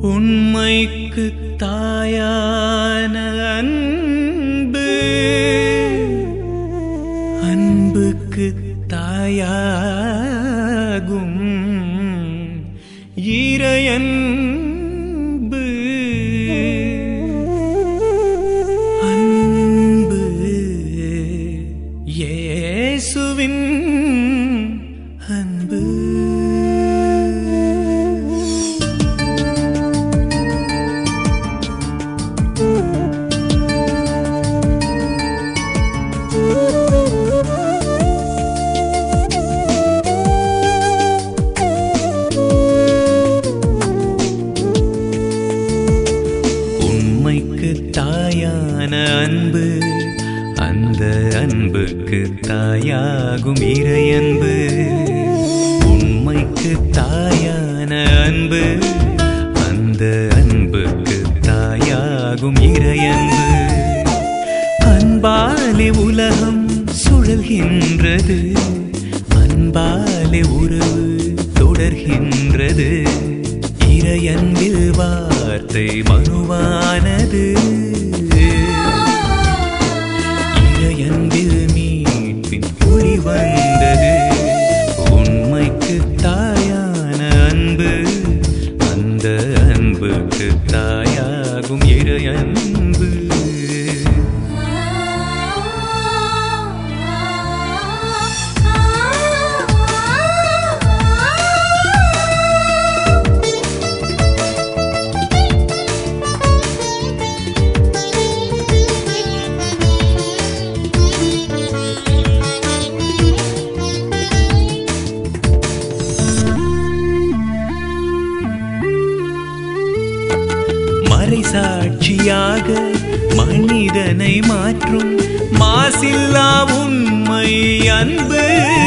உண்மைக்கு தாயான அன்பு அன்புக்கு தாயாகும் இறையன்பு அன்பு இயேசுவின் அன்பு உண்மைக்கு தாயான அன்பு அந்த அன்புக்கு தாயாகும் இறையன்பு உண்மைக்கு தாயான அன்பு அந்த அன்புக்கு தாயாகும் இறையன்பு அன்பாலே உலகம் சுழல்கின்றது அன்பாலே உறவு தொடர்கின்றது இறையன்பில் வார்த்தை மனுவானது இறையன்பில் மீட்பின் ஒளி வந்தது உண்மைக்கு தாயான அன்பு அந்த அன்புக்கு தாயாகும் இறையன்பு மறைசாட்சியாக மனிதனை மாற்றும் மாசில்லா உண்மை அன்பு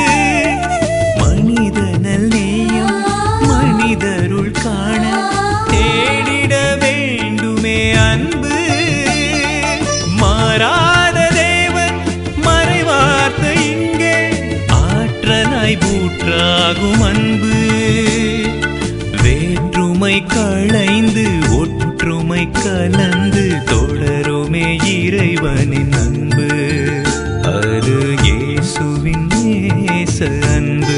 மனிதனல் நேயம் மனிதருள் காண தேடிட வேண்டுமே அன்பு மாறாத தேவன் மறைவார்த்தை இங்கே ஆற்றலாய் பூற்றாகும் அன்பு வேற்றுமை களைந்து ஒற்றுமை கலந்து தொடருமே இறைவனின் அன்பு அது இயேசுவின் நேச அன்பு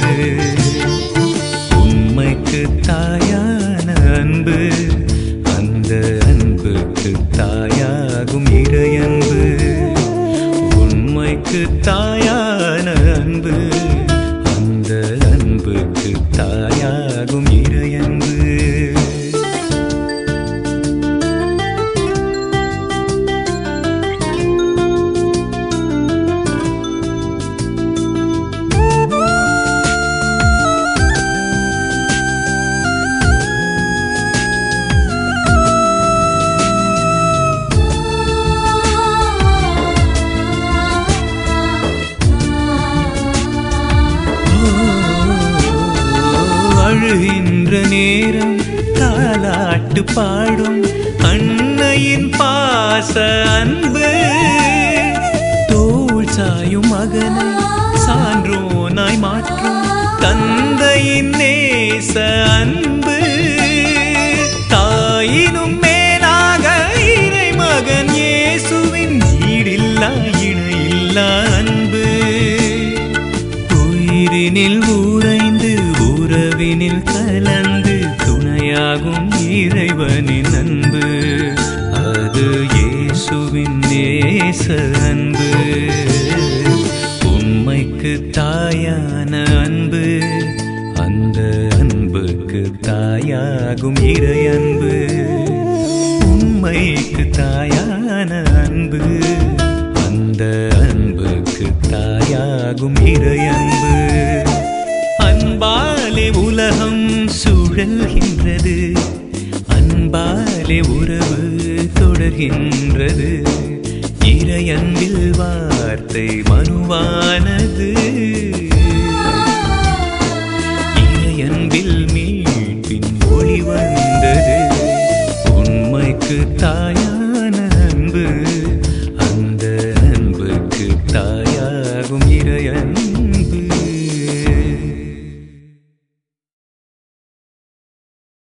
உண்மைக்கு தாயான அன்பு அந்த அன்புக்கு தாயாகும் இறையன்பு உண்மைக்கு தாயான அன்பு அந்த அன்புக்கு தாயாகும் இறையன்பு அழுகின்ற நேரம் தாலாட்டு பாடும் அன்னையின் பாச அன்பு தோல் சாயும் மகனை சான்றோனாய் மாற்றும் தந்தையின் நேச அன்பு தாயினும் மேலாக இறை மகன் இயேசுவின் ஈடில்லா இணையில்லா அன்பு உயிரினில் உறைந்து உறவினில் கலந்து துணையாகும் இறைவனின் அன்பு அது இயேசுவின் நேச அன்பு உண்மைக்கு தாயான அன்பு அந்த அன்புக்கு தாயாகும் இறை அன்பு உண்மைக்கு தாயான அன்பு அந்த அன்புக்கு தாயாகும் இறை அன்பு அன்பாலே உலகம் சுழல்கின்றது அன்பாலே உறவு தொடர்கின்றது இறையன்பில் வார்த்தை மனுவானது இறையன்பில் மீட்பின் ஒளி வந்தது உண்மைக்கு தாய்